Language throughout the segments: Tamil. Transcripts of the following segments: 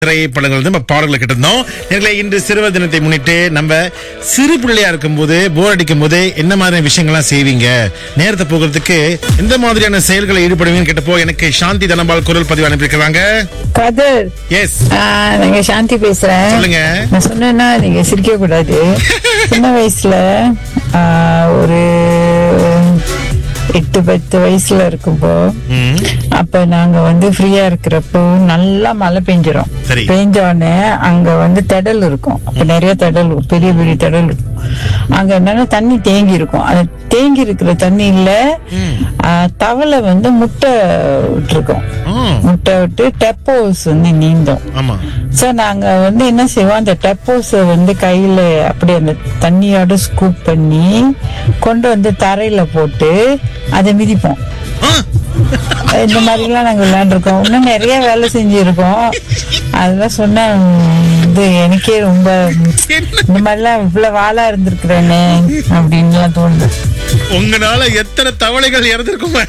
திரைப்படங்கள் வந்து நம்ம பாடல்களை கேட்டிருந்தோம் நேர்களே இன்று சிறுவர் தினத்தை முன்னிட்டு நம்ம சிறு பிள்ளையா இருக்கும்போது போர் அடிக்கும் போது என்ன மாதிரியான விஷயங்கள்லாம் செய்வீங்க நேரத்தை போகிறதுக்கு எந்த மாதிரியான செயல்களை ஈடுபடுவீங்கன்னு கேட்டப்போ எனக்கு சாந்தி தனபால் குரல் பதிவு அனுப்பியிருக்கிறாங்க கதர் எஸ் ஆஹ், நாங்க சாந்தி பேசுறேன் சொல்லுங்க. நான் சொன்னேன்னா நீங்க சிரிக்க கூடாது சின்ன வயசுல ஆஹ், ஒரு எட்டு பத்து வயசுல இருக்கும்போ ம், அப்ப நாங்க வந்து ஃப்ரீயா இருக்கிறப்போ நல்லா மழை பெஞ்சிரும் சரி. பெஞ்ச உடனே அங்க வந்து திடல் இருக்கும் அப்ப நிறைய திடல் இருக்கும். பெரிய பெரிய திடல் இருக்கும் அங்க என்னன்னா தண்ணி தேங்கி இருக்கும் அந்த தேங்கி இருக்கிற தண்ணியில ஆஹ், தவளை வந்து முட்டை விட்டுருக்கோம் ம், முட்டை விட்டு டெப்போஸ் வந்து நீந்தும் ஆமா சோ நாங்க வந்து என்ன செய்வோம் அந்த டெப்போஸ வந்து கையில அப்படியே அந்த தண்ணியோட ஸ்கூப் பண்ணி கொண்டு வந்து தரையில போட்டு அதை மிதிப்போம் ஆ, இந்த மாதிரி எல்லாம் நாங்க விளையாண்டுருக்கோம் இன்னும் நிறைய வேலை செஞ்சிருக்கோம் அதெல்லாம் சொன்னா உம், இது எனக்கே ரொம்ப உம், இந்த மாதிரிலாம் இவ்வளவு வாழா இருந்திருக்கிறேனே அப்படின்லாம் தோணுது உங்களால எத்தனை தவளைகள் இறந்துருக்குமா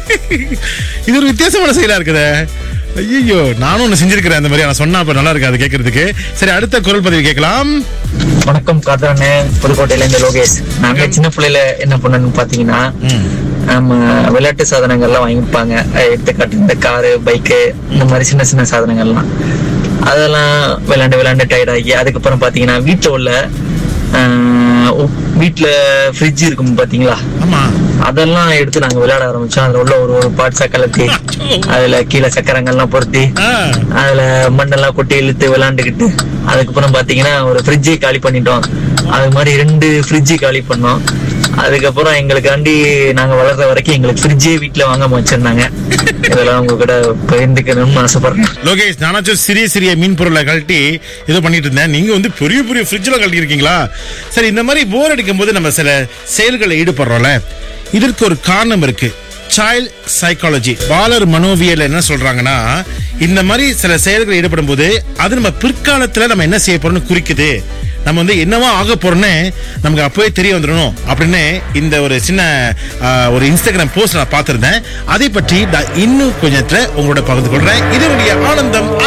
இது ஒரு வித்தியாசமான செயலா இருக்குதே ஐயோ நானும் ஒண்ணு செஞ்சிருக்கிறேன் அந்த மாதிரி ஆனா சொன்னா அப்ப நல்லா இருக்கு அது கேட்கறதுக்கு சரி அடுத்த குரல் பதிவு கேட்கலாம் வணக்கம் காதரண்ணே புதுக்கோட்டையில இருந்து லோகேஷ் நாங்க சின்ன பிள்ளையில என்ன பண்ணணும்னு பாத்தீங்கன்னா நம்ம விளையாட்டு சாதனங்கள்லாம் வாங்கிப்பாங்க எடுத்துக்காட்டு இந்த காரு பைக்கு இந்த மாதிரி சின்ன சின்ன சாதனங்கள்லாம் அதெல்லாம் விளையாண்டு விளையாண்டு டயர்ட் ஆகி அதுக்கப்புறம் பாத்தீங்கன்னா வீட்டுல உள்ள ஆஹ், உ- வீட்டுல ஃப்ரிட்ஜ் இருக்கும் பாத்தீங்களா ஆமா அதெல்லாம் எடுத்து நாங்க விளையாட ஆரம்பிச்சோம் அதுல உள்ள ஒரு ஒரு பார்ட்ஸா கலத்தி அதுல கீழே சக்கரங்கள்லாம் பொருத்தி ஆ, அதுல மண்ணெல்லாம் கொட்டி இழுத்து விளையாண்டுக்கிட்டு அதுக்கப்புறம் பாத்தீங்கன்னா ஒரு ஃப்ரிட்ஜை காலி பண்ணிட்டோம் அது மாதிரி ரெண்டு ஃப்ரிட்ஜை காலி பண்ணோம் அதுக்கப்புறம் எங்களுக்காண்டி நாங்க வளர்ற வரைக்கும் எங்களுக்கு ஃப்ரிட்ஜே வீட்டுல வாங்காம வச்சிருந்தாங்க இதெல்லாம் உங்க கூட பகிர்ந்துக்கணும்னு ஆசைப்படுறேன் லோகேஷ் நானாச்சும் சிறிய சிறிய மீன் பொருளை கழட்டி ஏதோ பண்ணிட்டு இருந்தேன் நீங்க வந்து பெரிய பெரிய ஃப்ரிட்ஜில் கழட்டி இருக்கீங்களா சரி இந்த மாதிரி போர் அடிக்கும் போது நம்ம சில செயல்களில் ஈடுபடுறோம்ல இதற்கு ஒரு காரணம் இருக்கு சைல்ட் சைக்காலஜி பாலர் மனோவியல் என்ன சொல்றாங்கன்னா இந்த மாதிரி சில செயல்களில் ஈடுபடும் போது அது நம்ம பிற்காலத்துல நம்ம என்ன செய்ய போறோம்னு குறிக்குது நம்ம வந்து என்னவா ஆக போறோம்னு நமக்கு அப்பவே தெரிய வந்துடணும் அப்படின்னு இந்த ஒரு சின்ன ஆ, ஒரு இன்ஸ்டாகிராம் போஸ்ட் நான் பார்த்திருந்தேன் அதை பற்றி நான் இன்னும் கொஞ்சத்துல உங்களோட பகிர்ந்து கொள்றேன் இதனுடைய ஆனந்தம்